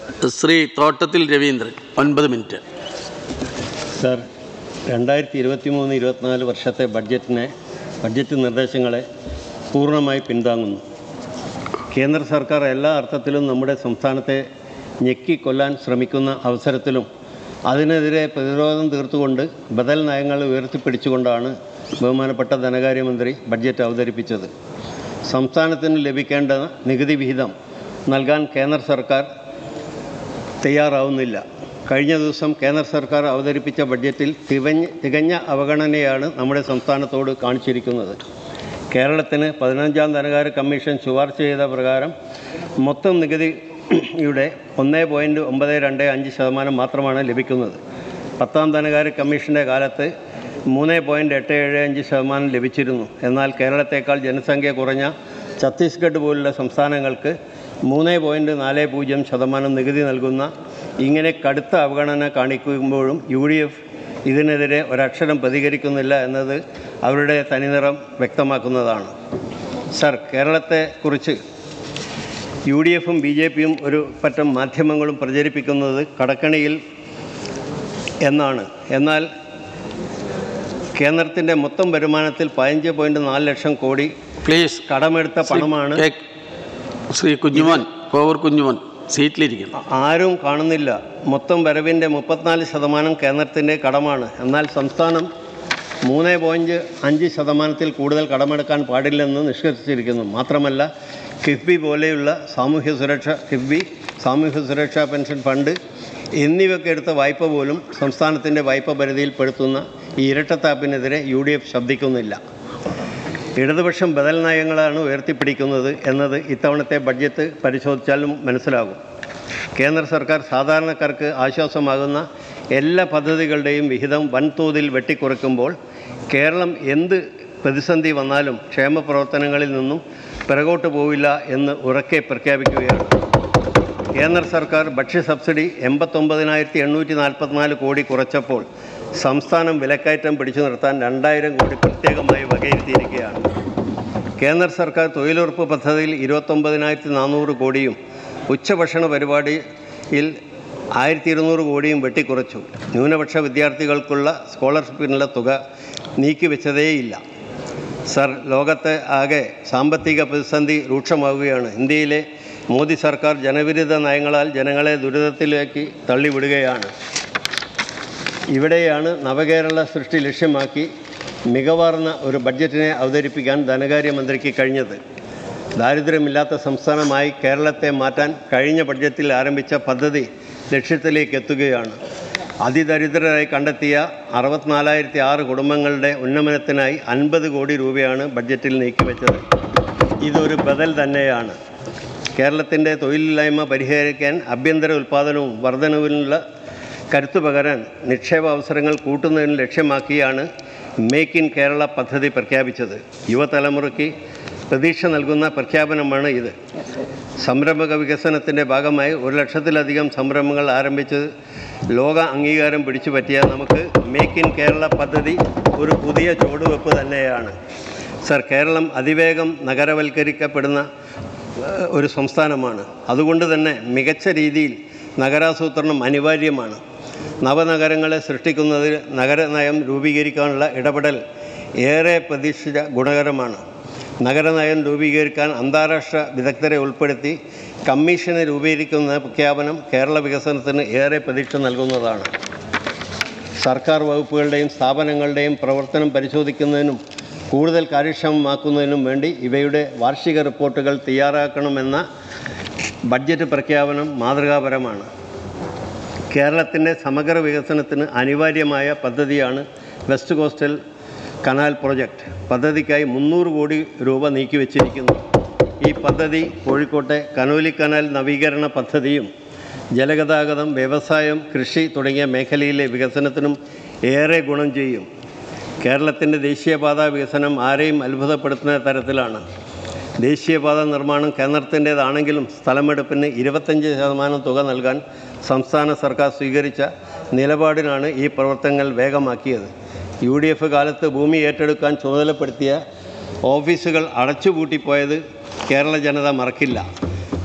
ശ്രീ തോട്ടത്തിൽ രവീന്ദ്രൻ ഒൻപത് minute sir രണ്ടായിരത്തി ഇരുപത്തി മൂന്ന് ഇരുപത്തിനാല് വർഷത്തെ ബഡ്ജറ്റിനെ ബഡ്ജറ്റ് നിർദ്ദേശങ്ങളെ പൂർണ്ണമായി പിന്താങ്ങുന്നു കേന്ദ്ര സർക്കാർ എല്ലാ അർത്ഥത്തിലും നമ്മുടെ സംസ്ഥാനത്തെ ഞെക്കിക്കൊല്ലാൻ ശ്രമിക്കുന്ന അവസരത്തിലും അതിനെതിരെ പ്രതിരോധം തീർത്തുകൊണ്ട് ബദൽ നയങ്ങൾ ഉയർത്തിപ്പിടിച്ചുകൊണ്ടാണ് ബഹുമാനപ്പെട്ട ധനകാര്യമന്ത്രി ബഡ്ജറ്റ് അവതരിപ്പിച്ചത് സംസ്ഥാനത്തിന് ലഭിക്കേണ്ട നികുതി വിഹിതം നൽകാൻ കേന്ദ്ര സർക്കാർ തയ്യാറാവുന്നില്ല കഴിഞ്ഞ ദിവസം കേന്ദ്ര സർക്കാർ അവതരിപ്പിച്ച ബഡ്ജറ്റിൽ തികഞ്ഞ തികഞ്ഞ അവഗണനയാണ് നമ്മുടെ സംസ്ഥാനത്തോട് കാണിച്ചിരിക്കുന്നത് കേരളത്തിന് പതിനഞ്ചാം ധനകാര്യ കമ്മീഷൻ ശുപാർശ ചെയ്ത പ്രകാരം മൊത്തം നികുതിയുടെ ഒന്ന് പോയിൻറ്റ് ഒമ്പത് രണ്ട് അഞ്ച് ശതമാനം മാത്രമാണ് ലഭിക്കുന്നത് പത്താം ധനകാര്യ കമ്മീഷൻ്റെ കാലത്ത് മൂന്ന് പോയിൻറ്റ് എട്ട് ഏഴ് അഞ്ച് ശതമാനം ലഭിച്ചിരുന്നു എന്നാൽ കേരളത്തേക്കാൾ ജനസംഖ്യ കുറഞ്ഞ ഛത്തീസ്ഗഡ് പോലുള്ള സംസ്ഥാനങ്ങൾക്ക് മൂന്ന് പോയിൻറ്റ് നാല് പൂജ്യം ശതമാനം നികുതി നൽകുന്ന ഇങ്ങനെ കടുത്ത അവഗണന കാണിക്കുമ്പോഴും യു ഡി എഫ് ഇതിനെതിരെ ഒരക്ഷരം പ്രതികരിക്കുന്നില്ല എന്നത് അവരുടെ തനിനിറം വ്യക്തമാക്കുന്നതാണ് സർ കേരളത്തെക്കുറിച്ച് യു ഡി എഫും ബി ജെ പിയും ഒരു പറ്റം മാധ്യമങ്ങളും പ്രചരിപ്പിക്കുന്നത് കടക്കണിയിൽ എന്നാണ് എന്നാൽ കേന്ദ്രത്തിൻ്റെ മൊത്തം വരുമാനത്തിൽ പതിനഞ്ച് പോയിൻറ്റ് നാല് ലക്ഷം കോടി പ്ലീസ് കടമെടുത്ത പണമാണ് കെ- ശ്രീ കുഞ്ഞുമോൻ കോവൂർ കുഞ്ഞുമോൻ സീറ്റിലിരിക്കുന്നു ആരും കാണുന്നില്ല മൊത്തം വരവിൻ്റെ മുപ്പത്തിനാല് ശതമാനം കേന്ദ്രത്തിൻ്റെ കടമാണ് എന്നാൽ സംസ്ഥാനം മൂന്ന് പോയിൻറ്റ് അഞ്ച് ശതമാനത്തിൽ കൂടുതൽ കടമെടുക്കാൻ പാടില്ലെന്ന് നിഷ്കർഷിച്ചിരിക്കുന്നു മാത്രമല്ല കിഫ്ബി പോലെയുള്ള സാമൂഹ്യ സുരക്ഷ കിഫ്ബി സാമൂഹ്യ സുരക്ഷാ പെൻഷൻ ഫണ്ട് എന്നിവയ്ക്ക് എടുത്ത വായ്പ പോലും സംസ്ഥാനത്തിൻ്റെ വായ്പ പരിധിയിൽപ്പെടുത്തുന്ന ഈ ഇരട്ടത്താപ്പിനെതിരെ യു ഡി എഫ് ശബ്ദിക്കുന്നില്ല ഇടതുപക്ഷം ബദൽ നയങ്ങളാണ് ഉയർത്തിപ്പിടിക്കുന്നത് എന്നത് ഇത്തവണത്തെ ബഡ്ജറ്റ് പരിശോധിച്ചാലും മനസ്സിലാകും കേന്ദ്ര സർക്കാർ സാധാരണക്കാർക്ക് ആശ്വാസമാകുന്ന എല്ലാ പദ്ധതികളുടെയും വിഹിതം വൻതോതിൽ വെട്ടിക്കുറയ്ക്കുമ്പോൾ കേരളം എന്ത് പ്രതിസന്ധി വന്നാലും ക്ഷേമ പ്രവർത്തനങ്ങളിൽ നിന്നും പിറകോട്ട് പോവില്ല എന്ന് ഉറക്കെ പ്രഖ്യാപിക്കുകയാണ് കേന്ദ്ര സർക്കാർ ഭക്ഷ്യ സബ്സിഡി എൺപത്തൊമ്പതിനായിരത്തി എണ്ണൂറ്റി നാൽപ്പത്തിനാല് കോടി കുറച്ചപ്പോൾ സംസ്ഥാനം വിലക്കയറ്റം പിടിച്ചു നിർത്താൻ രണ്ടായിരം കോടി പ്രത്യേകമായി വകയിരുത്തിയിരിക്കുകയാണ് കേന്ദ്ര സർക്കാർ തൊഴിലുറപ്പ് പദ്ധതിയിൽ ഇരുപത്തൊമ്പതിനായിരത്തി നാനൂറ് കോടിയും ഉച്ചഭക്ഷണ പരിപാടിയിൽ ആയിരത്തി ഇരുന്നൂറ് കോടിയും വെട്ടിക്കുറച്ചു ന്യൂനപക്ഷ വിദ്യാർത്ഥികൾക്കുള്ള സ്കോളർഷിപ്പിനുള്ള തുക നീക്കിവെച്ചതേയില്ല സർ ലോകത്തെ ആകെ സാമ്പത്തിക പ്രതിസന്ധി രൂക്ഷമാവുകയാണ് ഇന്ത്യയിലെ മോദി സർക്കാർ ജനവിരുദ്ധ നയങ്ങളാൽ ജനങ്ങളെ ദുരിതത്തിലേക്ക് തള്ളിവിടുകയാണ് ഇവിടെയാണ് നവകേരള സൃഷ്ടി ലക്ഷ്യമാക്കി മികവാർന്ന ഒരു ബഡ്ജറ്റിനെ അവതരിപ്പിക്കാൻ ധനകാര്യമന്ത്രിക്ക് കഴിഞ്ഞത് ദാരിദ്ര്യമില്ലാത്ത സംസ്ഥാനമായി കേരളത്തെ മാറ്റാൻ കഴിഞ്ഞ ബഡ്ജറ്റിൽ ആരംഭിച്ച പദ്ധതി ലക്ഷ്യത്തിലേക്ക് എത്തുകയാണ് അതിദരിദ്രരായി കണ്ടെത്തിയ അറുപത്തിനാലായിരത്തി ആറ് കുടുംബങ്ങളുടെ ഉന്നമനത്തിനായി അൻപത് കോടി രൂപയാണ് ബഡ്ജറ്റിൽ നീക്കിവെച്ചത് ഇതൊരു ബദൽ തന്നെയാണ് കേരളത്തിൻ്റെ തൊഴിലില്ലായ്മ പരിഹരിക്കാൻ ആഭ്യന്തര ഉൽപ്പാദനവും വർധനവിനുള്ള കരുത്തു പകരാൻ നിക്ഷേപ അവസരങ്ങൾ കൂട്ടുന്നതിന് ലക്ഷ്യമാക്കിയാണ് മേക്ക് ഇൻ കേരള പദ്ധതി പ്രഖ്യാപിച്ചത് യുവതലമുറയ്ക്ക് പ്രതീക്ഷ നൽകുന്ന പ്രഖ്യാപനമാണ് ഇത് സംരംഭക വികസനത്തിൻ്റെ ഭാഗമായി ഒരു ലക്ഷത്തിലധികം സംരംഭങ്ങൾ ആരംഭിച്ച് ലോക അംഗീകാരം പിടിച്ചു പറ്റിയ നമുക്ക് മേക്ക് ഇൻ കേരള പദ്ധതി ഒരു പുതിയ ചുവടുവെപ്പ് തന്നെയാണ് സർ കേരളം അതിവേഗം നഗരവൽക്കരിക്കപ്പെടുന്ന ഏഹ്, ഒരു സംസ്ഥാനമാണ് അതുകൊണ്ട് തന്നെ മികച്ച രീതിയിൽ നഗരാസൂത്രണം അനിവാര്യമാണ് നവനഗരങ്ങളെ സൃഷ്ടിക്കുന്നതിൽ നഗരനയം രൂപീകരിക്കാനുള്ള ഇടപെടൽ ഏറെ പ്രതീക്ഷിച്ച ഗുണകരമാണ് നഗരനയം രൂപീകരിക്കാൻ അന്താരാഷ്ട്ര വിദഗ്ധരെ ഉൾപ്പെടുത്തി കമ്മീഷനെ രൂപീകരിക്കുന്ന പ്രഖ്യാപനം കേരള വികസനത്തിന് ഏറെ പ്രതീക്ഷ നൽകുന്നതാണ് സർക്കാർ വകുപ്പുകളുടെയും സ്ഥാപനങ്ങളുടെയും പ്രവർത്തനം പരിശോധിക്കുന്നതിനും കൂടുതൽ കാര്യക്ഷമമാക്കുന്നതിനും വേണ്ടി ഇവയുടെ വാർഷിക റിപ്പോർട്ടുകൾ തയ്യാറാക്കണമെന്ന ബഡ്ജറ്റ് പ്രഖ്യാപനം മാതൃകാപരമാണ് കേരളത്തിൻ്റെ സമഗ്ര വികസനത്തിന് അനിവാര്യമായ പദ്ധതിയാണ് വെസ്റ്റ് കോസ്റ്റൽ കനാൽ പ്രൊജക്റ്റ് പദ്ധതിക്കായി മുന്നൂറ് കോടി രൂപ നീക്കിവെച്ചിരിക്കുന്നു ഈ പദ്ധതി കോഴിക്കോട്ടെ കനോലി കനാൽ നവീകരണ പദ്ധതിയും ജലഗതാഗതം വ്യവസായം കൃഷി തുടങ്ങിയ മേഖലയിലെ വികസനത്തിനും ഏറെ ഗുണം ചെയ്യും കേരളത്തിൻ്റെ ദേശീയപാത വികസനം ആരെയും അത്ഭുതപ്പെടുത്തുന്ന തരത്തിലാണ് ദേശീയപാത നിർമ്മാണം കേന്ദ്രത്തിൻ്റേതാണെങ്കിലും സ്ഥലമെടുപ്പിന് ഇരുപത്തഞ്ച് ശതമാനം തുക നൽകാൻ സംസ്ഥാന സർക്കാർ സ്വീകരിച്ച നിലപാടിനാണ് ഈ പ്രവർത്തനങ്ങൾ വേഗമാക്കിയത് യു ഡി എഫ് കാലത്ത് ഭൂമി ഏറ്റെടുക്കാൻ ചുമതലപ്പെടുത്തിയ ഓഫീസുകൾ അടച്ചുപൂട്ടിപ്പോയത് കേരള ജനത മറക്കില്ല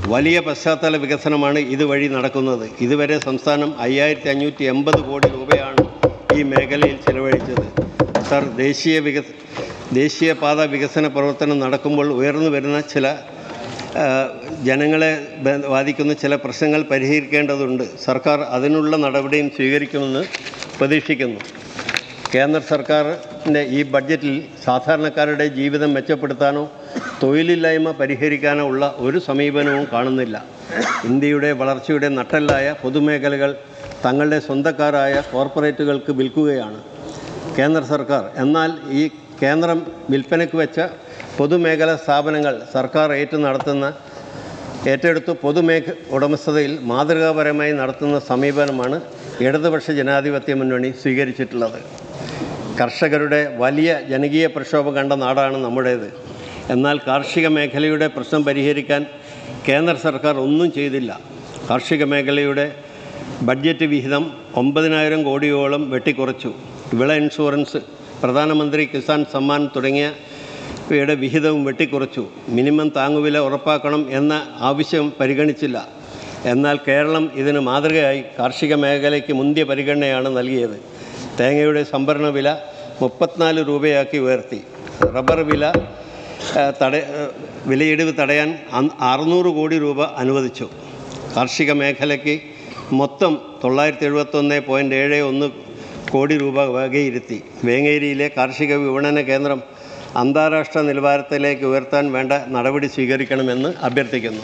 വലിയ പശ്ചാത്തല വികസനമാണ് ഇതുവഴി നടക്കുന്നത് ഇതുവരെ സംസ്ഥാനം അയ്യായിരത്തി അഞ്ഞൂറ്റി എൺപത് കോടി രൂപയാണ് ഈ മേഖലയിൽ ചിലവഴിച്ചത് സർ ദേശീയ വികസ ദേശീയപാത വികസന പ്രവർത്തനം നടക്കുമ്പോൾ ഉയർന്നു വരുന്ന ചില ആ, ജനങ്ങളെ ബ- ബാധിക്കുന്ന ചില പ്രശ്നങ്ങൾ പരിഹരിക്കേണ്ടതുണ്ട് സർക്കാർ അതിനുള്ള നടപടിയും സ്വീകരിക്കുമെന്ന് പ്രതീക്ഷിക്കുന്നു കേന്ദ്ര സർക്കാരിൻ്റെ ഈ ബഡ്ജറ്റിൽ സാധാരണക്കാരുടെ ജീവിതം മെച്ചപ്പെടുത്താനോ തൊഴിലില്ലായ്മ പരിഹരിക്കാനോ ഉള്ള ഒരു സമീപനവും കാണുന്നില്ല ഇന്ത്യയുടെ വളർച്ചയുടെ നട്ടെല്ലായ പൊതുമേഖലകൾ തങ്ങളുടെ സ്വന്തക്കാരായ കോർപ്പറേറ്റുകൾക്ക് വിൽക്കുകയാണ് കേന്ദ്ര സർക്കാർ എന്നാൽ ഈ കേന്ദ്രം വിൽപ്പനയ്ക്ക് വെച്ച പൊതുമേഖലാ സ്ഥാപനങ്ങൾ സർക്കാർ ഏറ്റു നടത്തുന്ന ഏറ്റെടുത്ത് പൊതുമേഖ ഉടമസ്ഥതയിൽ മാതൃകാപരമായി നടത്തുന്ന സമീപനമാണ് ഇടതുപക്ഷ ജനാധിപത്യ മുന്നണി സ്വീകരിച്ചിട്ടുള്ളത് കർഷകരുടെ വലിയ ജനകീയ പ്രക്ഷോഭം കണ്ട നാടാണ് നമ്മുടേത് എന്നാൽ കാർഷിക മേഖലയുടെ പ്രശ്നം പരിഹരിക്കാൻ കേന്ദ്ര സർക്കാർ ഒന്നും ചെയ്തില്ല കാർഷിക മേഖലയുടെ ബഡ്ജറ്റ് വിഹിതം ഒമ്പതിനായിരം കോടിയോളം വെട്ടിക്കുറച്ചു വിള ഇൻഷുറൻസ് പ്രധാനമന്ത്രി കിസാൻ സമ്മാൻ തുടങ്ങിയവയുടെ വിഹിതവും വെട്ടിക്കുറച്ചു മിനിമം താങ്ങുവില ഉറപ്പാക്കണം എന്ന ആവശ്യം പരിഗണിച്ചില്ല എന്നാൽ കേരളം ഇതിന് മാതൃകയായി കാർഷിക മേഖലയ്ക്ക് മുന്തിയ പരിഗണനയാണ് നൽകിയത് തേങ്ങയുടെ സംഭരണ വില മുപ്പത്തിനാല് രൂപയാക്കി ഉയർത്തി റബ്ബർ വില ആ, തട ആ, വിലയിടിവ് തടയാൻ അന്ന് അറുന്നൂറ് കോടി രൂപ അനുവദിച്ചു കാർഷിക മേഖലയ്ക്ക് മൊത്തം തൊള്ളായിരത്തി എഴുപത്തൊന്ന് പോയിൻറ്റ് ഏഴ് ഒന്ന് കോടി രൂപ വകയിരുത്തി വേങ്ങേരിയിലെ കാർഷിക വിപണന കേന്ദ്രം അന്താരാഷ്ട്ര നിലവാരത്തിലേക്ക് ഉയർത്താൻ വേണ്ട നടപടി സ്വീകരിക്കണമെന്ന് അഭ്യർത്ഥിക്കുന്നു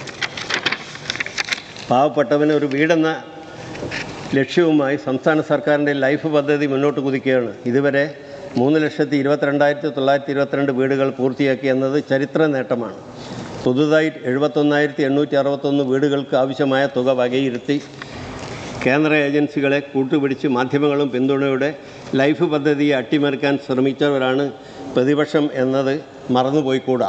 പാവപ്പെട്ടവന് ഒരു വീടെന്ന ലക്ഷ്യവുമായി സംസ്ഥാന സർക്കാരിൻ്റെ ലൈഫ് പദ്ധതി മുന്നോട്ട് കുതിക്കുകയാണ് ഇതുവരെ മൂന്ന് ലക്ഷത്തി ഇരുപത്തിരണ്ടായിരത്തി തൊള്ളായിരത്തി ഇരുപത്തിരണ്ട് വീടുകൾ പൂർത്തിയാക്കി എന്നത് ചരിത്ര നേട്ടമാണ് പുതുതായി എഴുപത്തൊന്നായിരത്തി എണ്ണൂറ്റി അറുപത്തൊന്ന് വീടുകൾക്ക് ആവശ്യമായ തുക വകയിരുത്തി കേന്ദ്ര ഏജൻസികളെ കൂട്ടുപിടിച്ച് മാധ്യമങ്ങളും പിന്തുണയോടെ ലൈഫ് പദ്ധതിയെ അട്ടിമറിക്കാൻ ശ്രമിച്ചവരാണ് പ്രതിപക്ഷം എന്നത് മറന്നുപോയിക്കൂടാ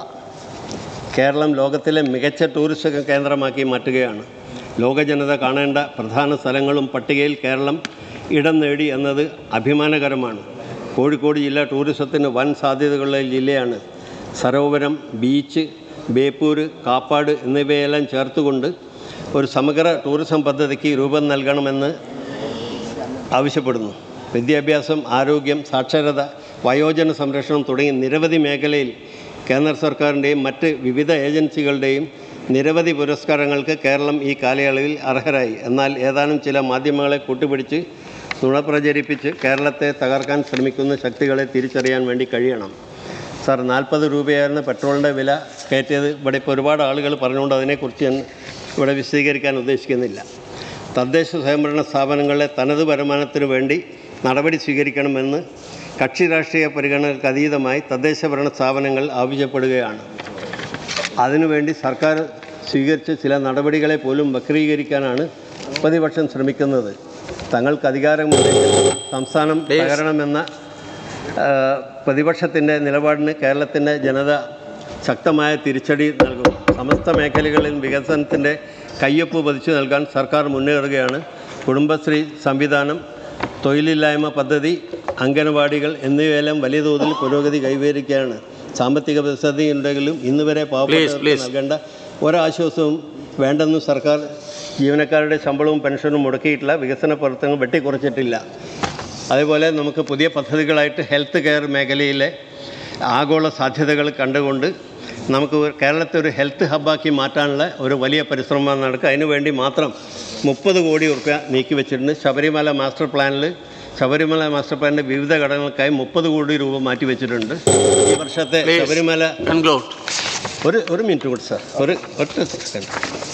കേരളം ലോകത്തിലെ മികച്ച ടൂറിസ്റ്റ് കേന്ദ്രമാക്കി മാറ്റുകയാണ് ലോക ജനത കാണേണ്ട പ്രധാന സ്ഥലങ്ങളും പട്ടികയിൽ കേരളം ഇടം നേടി എന്നത് അഭിമാനകരമാണ് കോഴിക്കോട് ജില്ല ടൂറിസത്തിന് വൻ സാധ്യതകളുള്ള ജില്ലയാണ് സരോവരം ബീച്ച് ബേപ്പൂർ കാപ്പാട് എന്നിവയെല്ലാം ചേർത്തുകൊണ്ട് ഒരു സമഗ്ര ടൂറിസം പദ്ധതിക്ക് രൂപം നൽകണമെന്ന് ആവശ്യപ്പെടുന്നു വിദ്യാഭ്യാസം ആരോഗ്യം സാക്ഷരത വയോജന സംരക്ഷണം തുടങ്ങി നിരവധി മേഖലയിൽ കേന്ദ്ര സർക്കാരിൻ്റെയും മറ്റ് വിവിധ ഏജൻസികളുടെയും നിരവധി പുരസ്കാരങ്ങൾക്ക് കേരളം ഈ കാലയളവിൽ അർഹരായി എന്നാൽ ഏതാനും ചില മാധ്യമങ്ങളെ കൂട്ടുപിടിച്ച് നുണ പ്രചരിപ്പിച്ച് കേരളത്തെ തകർക്കാൻ ശ്രമിക്കുന്ന ശക്തികളെ തിരിച്ചറിയാൻ വേണ്ടി കഴിയണം സാർ നാൽപ്പത് രൂപയായിരുന്ന പെട്രോളിൻ്റെ വില കയറ്റിയത് ഇവിടെ ഇപ്പോൾ ഒരുപാട് ആളുകൾ പറഞ്ഞുകൊണ്ട് അതിനെക്കുറിച്ച് ഞാൻ ഇവിടെ വിശദീകരിക്കാൻ ഉദ്ദേശിക്കുന്നില്ല തദ്ദേശ സ്വയംഭരണ സ്ഥാപനങ്ങളിലെ തനത് വരുമാനത്തിന് വേണ്ടി നടപടി സ്വീകരിക്കണമെന്ന് കക്ഷി രാഷ്ട്രീയ പരിഗണനകൾക്ക് അതീതമായി തദ്ദേശ ഭരണ സ്ഥാപനങ്ങൾ ആവശ്യപ്പെടുകയാണ് അതിനുവേണ്ടി സർക്കാർ സ്വീകരിച്ച ചില നടപടികളെ പോലും വക്രീകരിക്കാനാണ് പ്രതിപക്ഷം ശ്രമിക്കുന്നത് തങ്ങൾക്ക് അധികാരമുണ്ടെങ്കിൽ സംസ്ഥാനം തകരണമെന്ന ആ, പ്രതിപക്ഷത്തിൻ്റെ നിലപാടിന് കേരളത്തിൻ്റെ ജനത ശക്തമായ തിരിച്ചടി നൽകും സമസ്ത മേഖലകളിൽ വികസനത്തിൻ്റെ കയ്യൊപ്പ് പതിച്ചു നൽകാൻ സർക്കാർ മുന്നേറുകയാണ് കുടുംബശ്രീ സംവിധാനം തൊഴിലില്ലായ്മ പദ്ധതി അംഗനവാടികൾ എന്നിവയെല്ലാം വലിയ തോതിൽ പുരോഗതി കൈവരിക്കുകയാണ് സാമ്പത്തിക പ്രതിസന്ധി ഉണ്ടെങ്കിലും ഇന്ന് വരെ Please, പാവപ്പെട്ടവർക്ക് please. നൽകേണ്ട ഒരാശ്വാസവും വേണ്ടെന്ന് സർക്കാർ ജീവനക്കാരുടെ ശമ്പളവും പെൻഷനും മുടക്കിയിട്ടില്ല വികസന പ്രവർത്തനങ്ങൾ വെട്ടിക്കുറച്ചിട്ടില്ല അതേപോലെ നമുക്ക് പുതിയ പദ്ധതികളായിട്ട് ഹെൽത്ത് കെയർ മേഖലയിലെ ആഗോള സാധ്യതകൾ കണ്ടുകൊണ്ട് നമുക്ക് ഒരു- കേരളത്തെ ഒരു ഹെൽത്ത് ഹബ്ബാക്കി മാറ്റാനുള്ള ഒരു വലിയ പരിശ്രമം നടക്കുക അതിനുവേണ്ടി മാത്രം മുപ്പത് കോടി ഉറുപ്യ നീക്കി വെച്ചിട്ടുണ്ട് ശബരിമല മാസ്റ്റർ പ്ലാനിൽ ശബരിമല മാസ്റ്റർ പ്ലാനിൻ്റെ വിവിധ ഘടകങ്ങൾക്കായി മുപ്പത് കോടി രൂപ മാറ്റി വെച്ചിട്ടുണ്ട് ഈ വർഷത്തെ Please. ശബരിമല കൺക്ലൂഡ് ഒരു ഒരു മിനിറ്റ് കൂടി സാർ ഒരു ഒറ്റ സെക്കൻഡ്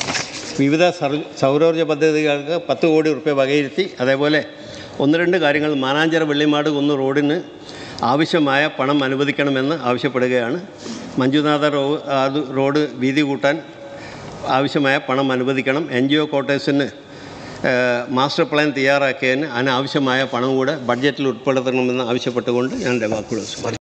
വിവിധ സർ- സൗരോർജ്ജ പദ്ധതികൾക്ക് പത്ത് കോടി റുപ്യ വകയിരുത്തി അതേപോലെ ഒന്ന് രണ്ട് കാര്യങ്ങൾ മാനാഞ്ചിറ വെള്ളിമാട് കുന്ന് റോഡിന് ആവശ്യമായ പണം അനുവദിക്കണമെന്ന് ആവശ്യപ്പെടുകയാണ് മഞ്ജുനാഥ റോ അത് റോഡ് വീതി കൂട്ടാൻ ആവശ്യമായ പണം അനുവദിക്കണം എൻ ജി ഒ ക്വാർട്ടേഴ്സിന് മാസ്റ്റർ പ്ലാൻ തയ്യാറാക്കിയതിന് അതിനാവശ്യമായ പണം കൂടെ ബഡ്ജറ്റിൽ ഉൾപ്പെടുത്തണമെന്ന് ആവശ്യപ്പെട്ടുകൊണ്ട് ഞാൻ എൻ്റെ വാക്കുകൾ